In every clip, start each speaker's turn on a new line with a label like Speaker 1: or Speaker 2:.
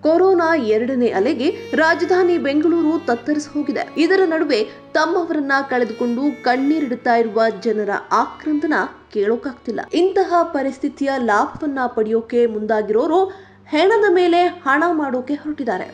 Speaker 1: corona ಎರಡನೇ ಅಲೆಗೆ ರಾಜಧಾನಿ ಬೆಂಗಳೂರು ತತ್ತರಿಸಿ ಹೋಗಿದೆ ಇದರ ನಡುವೆ ತಮ್ಮವರನ್ನ ಕಳೆದುಕೊಂಡು ಕಣ್ಣೀರಿಡುತ್ತಾ ಇರುವ ಜನರ ಆಕ್ರಂದನ ಕೇಳೋಕಾಗ್ತಿಲ್ಲ ಇಂತಹ ಪರಿಸ್ಥಿತಿಯ ಲಾಭವನ್ನ ಪಡೆಯೋಕೆ ಮುಂದಾಗಿರೋರು ಹೆಣದ ಮೇಲೆ ಹಣ ಮಾಡೋಕೆ ಹೊರಟಿದ್ದಾರೆ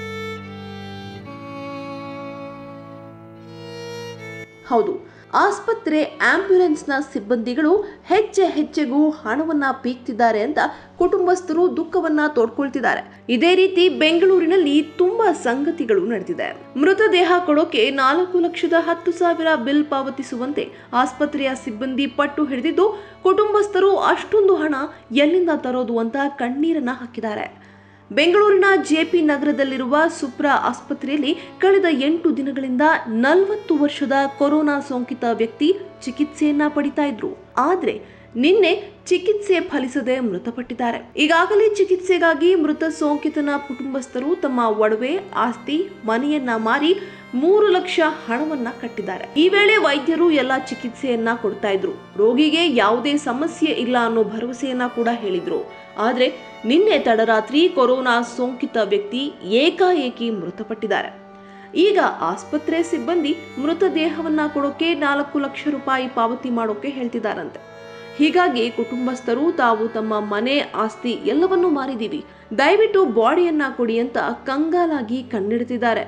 Speaker 1: ಹೌದು ಆಸ್ಪತ್ರೆ ಆಂಬ್ಯುಲೆನ್ಸ್ನ ಸಿಬ್ಬಂದಿಗಳು ಹೆಜ್ಜೆ ಹೆಜ್ಜೆಗೂ ಹಣವನ್ನ ಪೀಕ್ತಿದ್ದಾರೆ ಅಂತ ಕುಟುಂಬಸ್ಥರು ದುಃಖವನ್ನ ತೋಡ್ಕೊಳ್ತಿದ್ದಾರೆ ಇದೇ ರೀತಿ ಬೆಂಗಳೂರಿನಲ್ಲಿ ತುಂಬಾ ಸಂಗತಿಗಳು ನಡೆದಿದೆ ಮೃತದೇಹ ಕೊಡೋಕೆ ನಾಲ್ಕು ಲಕ್ಷದ ಹತ್ತು ಸಾವಿರ ಬಿಲ್ ಪಾವತಿಸುವಂತೆ ಆಸ್ಪತ್ರೆಯ ಸಿಬ್ಬಂದಿ ಪಟ್ಟು ಹಿಡಿದಿದ್ದು ಕುಟುಂಬಸ್ಥರು ಅಷ್ಟೊಂದು ಹಣ ಎಲ್ಲಿಂದ ತರೋದು ಅಂತ ಕಣ್ಣೀರನ್ನ ಹಾಕಿದ್ದಾರೆ ಬೆಂಗಳೂರಿನ ಜೆಪಿ ನಗರದಲ್ಲಿರುವ ಸುಪ್ರಾ ಆಸ್ಪತ್ರೆಯಲ್ಲಿ ಕಳೆದ ಎಂಟು ದಿನಗಳಿಂದ ನಲವತ್ತು ವರ್ಷದ ಕೊರೋನಾ ಸೋಂಕಿತ ವ್ಯಕ್ತಿ ಚಿಕಿತ್ಸೆಯನ್ನ ಪಡಿತಾ ಇದ್ರು ಆದ್ರೆ ನಿನ್ನೆ ಚಿಕಿತ್ಸೆ ಫಲಿಸದೆ ಮೃತಪಟ್ಟಿದ್ದಾರೆ ಈಗಾಗಲೇ ಚಿಕಿತ್ಸೆಗಾಗಿ ಮೃತ ಸೋಂಕಿತನ ಕುಟುಂಬಸ್ಥರು ತಮ್ಮ ಒಡವೆ ಆಸ್ತಿ ಮನೆಯನ್ನ ಮಾರಿ ಮೂರು ಲಕ್ಷ ಹಣವನ್ನ ಕಟ್ಟಿದ್ದಾರೆ ಈ ವೇಳೆ ವೈದ್ಯರು ಎಲ್ಲ ಚಿಕಿತ್ಸೆಯನ್ನ ಕೊಡ್ತಾ ಇದ್ರು ರೋಗಿಗೆ ಯಾವುದೇ ಸಮಸ್ಯೆ ಇಲ್ಲ ಅನ್ನೋ ಭರವಸೆಯನ್ನ ಕೂಡ ಹೇಳಿದ್ರು ಆದ್ರೆ ನಿನ್ನೆ ತಡರಾತ್ರಿ ಕೊರೋನಾ ಸೋಂಕಿತ ವ್ಯಕ್ತಿ ಏಕಾಏಕಿ ಮೃತಪಟ್ಟಿದ್ದಾರೆ ಈಗ ಆಸ್ಪತ್ರೆ ಸಿಬ್ಬಂದಿ ಮೃತದೇಹವನ್ನ ಕೊಡೋಕೆ ನಾಲ್ಕು ಲಕ್ಷ ರೂಪಾಯಿ ಪಾವತಿ ಮಾಡೋಕೆ ಹೇಳ್ತಿದ್ದಾರಂತೆ ಹೀಗಾಗಿ ಕುಟುಂಬಸ್ಥರು ತಾವು ತಮ್ಮ ಮನೆ ಆಸ್ತಿ ಎಲ್ಲವನ್ನೂ ಮಾರಿದೀವಿ ದಯವಿಟ್ಟು ಬಾಡಿಯನ್ನ ಕೊಡಿ ಅಂತ ಕಂಗಾಲಾಗಿ ಕಣ್ಣಿಡ್ತಿದ್ದಾರೆ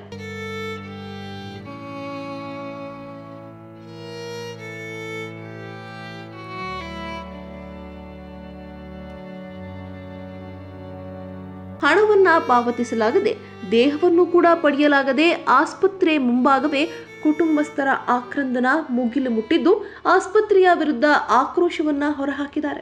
Speaker 1: ಹಣವನ್ನ ಪಾವತಿಸಲಾಗದೆ ದೇಹವನ್ನು ಕೂಡ ಪಡೆಯಲಾಗದೆ ಆಸ್ಪತ್ರೆ ಮುಂಭಾಗವೇ ಕುಟುಂಬಸ್ಥರ ಆಕ್ರಂದನ ಮುಗಿಲು ಮುಟ್ಟಿದ್ದು ಆಸ್ಪತ್ರೆಯ ವಿರುದ್ಧ ಆಕ್ರೋಶವನ್ನ ಹೊರಹಾಕಿದ್ದಾರೆ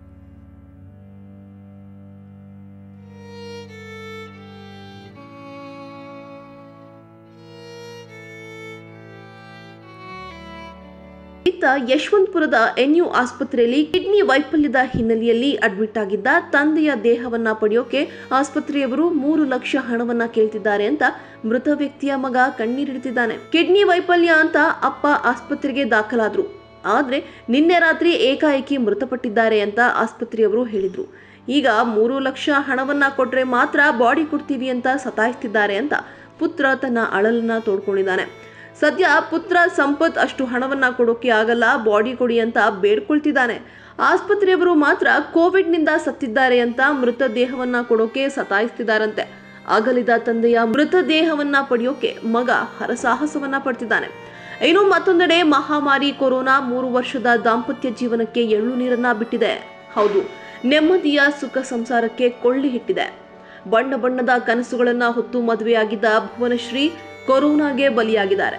Speaker 1: ಇತ್ತ ಯಶವಂತಪುರದ ಎನ್ಯು ಆಸ್ಪತ್ರೆಯಲ್ಲಿ ಕಿಡ್ನಿ ವೈಫಲ್ಯದ ಹಿನ್ನೆಲೆಯಲ್ಲಿ ಅಡ್ಮಿಟ್ ಆಗಿದ್ದ ತಂದೆಯ ದೇಹವನ್ನ ಪಡೆಯೋಕೆ ಆಸ್ಪತ್ರೆಯವರು ಮೂರು ಲಕ್ಷ ಹಣವನ್ನ ಕೇಳ್ತಿದ್ದಾರೆ ಅಂತ ಮೃತ ವ್ಯಕ್ತಿಯ ಮಗ ಕಣ್ಣೀರಿಡ್ತಿದ್ದಾನೆ ಕಿಡ್ನಿ ವೈಫಲ್ಯ ಅಂತ ಅಪ್ಪ ಆಸ್ಪತ್ರೆಗೆ ದಾಖಲಾದ್ರು ಆದ್ರೆ ನಿನ್ನೆ ರಾತ್ರಿ ಏಕಾಏಕಿ ಮೃತಪಟ್ಟಿದ್ದಾರೆ ಅಂತ ಆಸ್ಪತ್ರೆಯವರು ಹೇಳಿದ್ರು ಈಗ ಮೂರು ಲಕ್ಷ ಹಣವನ್ನ ಕೊಟ್ರೆ ಮಾತ್ರ ಬಾಡಿ ಕೊಡ್ತೀವಿ ಅಂತ ಸತಾಯಿಸ್ತಿದ್ದಾರೆ ಅಂತ ಪುತ್ರ ತನ್ನ ಅಳಲನ್ನ ತೋಡ್ಕೊಂಡಿದ್ದಾನೆ ಸದ್ಯ ಪುತ್ರ ಸಂಪತ್ ಅಷ್ಟು ಹಣವನ್ನ ಕೊಡೋಕೆ ಆಗಲ್ಲ ಬಾಡಿ ಕೊಡಿ ಅಂತ ಬೇಡ್ಕೊಳ್ತಿದ್ದಾನೆ ಆಸ್ಪತ್ರೆಯವರು ಮಾತ್ರ ಕೋವಿಡ್ನಿಂದ ಸತ್ತಿದ್ದಾರೆ ಅಂತ ಮೃತದೇಹವನ್ನ ಕೊಡೋಕೆ ಸತಾಯಿಸ್ತಿದ್ದಾರಂತೆ ಅಗಲಿದ ತಂದೆಯ ಮೃತದೇಹವನ್ನ ಪಡೆಯೋಕೆ ಮಗ ಹರಸಾಹಸವನ್ನ ಪಡ್ತಿದ್ದಾನೆ ಇನ್ನು ಮತ್ತೊಂದೆಡೆ ಮಹಾಮಾರಿ ಕೊರೋನಾ ಮೂರು ವರ್ಷದ ದಾಂಪತ್ಯ ಜೀವನಕ್ಕೆ ಎಳ್ಳು ನೀರನ್ನ ಬಿಟ್ಟಿದೆ ಹೌದು ನೆಮ್ಮದಿಯ ಸುಖ ಸಂಸಾರಕ್ಕೆ ಕೊಳ್ಳಿ ಹಿಟ್ಟಿದೆ ಬಣ್ಣ ಬಣ್ಣದ ಕನಸುಗಳನ್ನ ಹೊತ್ತು ಮದುವೆಯಾಗಿದ್ದ ಭುವನಶ್ರೀ ಕೊರೋನಾಗೆ ಬಲಿಯಾಗಿದ್ದಾರೆ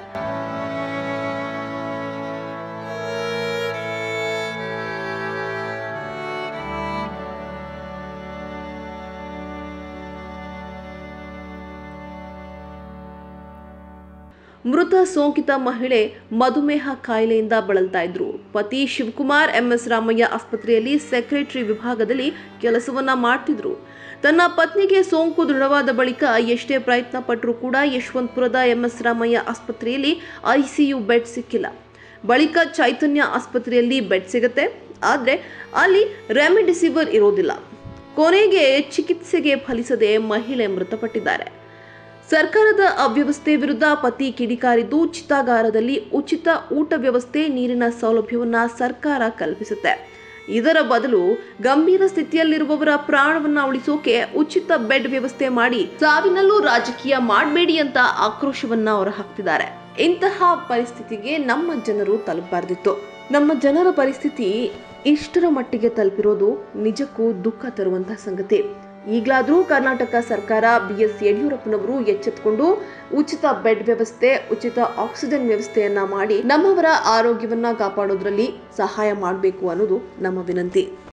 Speaker 1: ಮೃತ ಸೋಂಕಿತ ಮಹಿಳೆ ಮಧುಮೇಹ ಕಾಯಿಲೆಯಿಂದ ಬಳಲ್ತಾ ಇದ್ರು ಪತಿ ಶಿವಕುಮಾರ್ ಎಂಎಸ್ ರಾಮಯ್ಯ ಆಸ್ಪತ್ರೆಯಲ್ಲಿ ಸೆಕ್ರೆಟರಿ ವಿಭಾಗದಲ್ಲಿ ಕೆಲಸವನ್ನ ಮಾಡ್ತಿದ್ರು ತನ್ನ ಪತ್ನಿಗೆ ಸೋಂಕು ದೃಢವಾದ ಬಳಿಕ ಎಷ್ಟೇ ಪ್ರಯತ್ನ ಪಟ್ಟರೂ ಕೂಡ ಯಶವಂತಪುರದ ಎಂಎಸ್ ರಾಮಯ್ಯ ಆಸ್ಪತ್ರೆಯಲ್ಲಿ ಐಸಿಯು ಬೆಡ್ ಸಿಕ್ಕಿಲ್ಲ ಬಳಿಕ ಚೈತನ್ಯ ಆಸ್ಪತ್ರೆಯಲ್ಲಿ ಬೆಡ್ ಸಿಗುತ್ತೆ ಆದರೆ ಅಲ್ಲಿ ರೆಮಿಡಿಸಿವರ್ ಇರೋದಿಲ್ಲ ಕೊನೆಗೆ ಚಿಕಿತ್ಸೆಗೆ ಫಲಿಸದೆ ಮಹಿಳೆ ಮೃತಪಟ್ಟಿದ್ದಾರೆ ಸರ್ಕಾರದ ಅವ್ಯವಸ್ಥೆ ವಿರುದ್ಧ ಪತಿ ಕಿಡಿಕಾರಿದ್ದು ಚಿತಾಗಾರದಲ್ಲಿ ಉಚಿತ ಊಟ ವ್ಯವಸ್ಥೆ ನೀರಿನ ಸೌಲಭ್ಯವನ್ನ ಸರ್ಕಾರ ಕಲ್ಪಿಸುತ್ತೆ ಇದರ ಬದಲು ಗಂಭೀರ ಸ್ಥಿತಿಯಲ್ಲಿರುವವರ ಪ್ರಾಣವನ್ನ ಉಳಿಸೋಕೆ ಉಚಿತ ಬೆಡ್ ವ್ಯವಸ್ಥೆ ಮಾಡಿ ಸಾವಿನಲ್ಲೂ ರಾಜಕೀಯ ಮಾಡಬೇಡಿ ಅಂತ ಆಕ್ರೋಶವನ್ನ ಹೊರಹಾಕ್ತಿದ್ದಾರೆ ಇಂತಹ ಪರಿಸ್ಥಿತಿಗೆ ನಮ್ಮ ಜನರು ತಲುಪಬಾರ್ದಿತ್ತು ನಮ್ಮ ಜನರ ಪರಿಸ್ಥಿತಿ ಇಷ್ಟರ ಮಟ್ಟಿಗೆ ತಲುಪಿರೋದು ನಿಜಕ್ಕೂ ದುಃಖ ತರುವಂತಹ ಸಂಗತಿ ಈಗಲಾದರೂ ಕರ್ನಾಟಕ ಸರ್ಕಾರ ಬಿ ಎಸ್ ಯಡಿಯೂರಪ್ಪನವರು ಎಚ್ಚೆತ್ತುಕೊಂಡು ಉಚಿತ ಬೆಡ್ ವ್ಯವಸ್ಥೆ ಉಚಿತ ಆಕ್ಸಿಜನ್ ವ್ಯವಸ್ಥೆಯನ್ನ ಮಾಡಿ ನಮ್ಮವರ ಆರೋಗ್ಯವನ್ನ ಕಾಪಾಡೋದ್ರಲ್ಲಿ ಸಹಾಯ ಮಾಡಬೇಕು ಅನ್ನೋದು ನಮ್ಮ ವಿನಂತಿ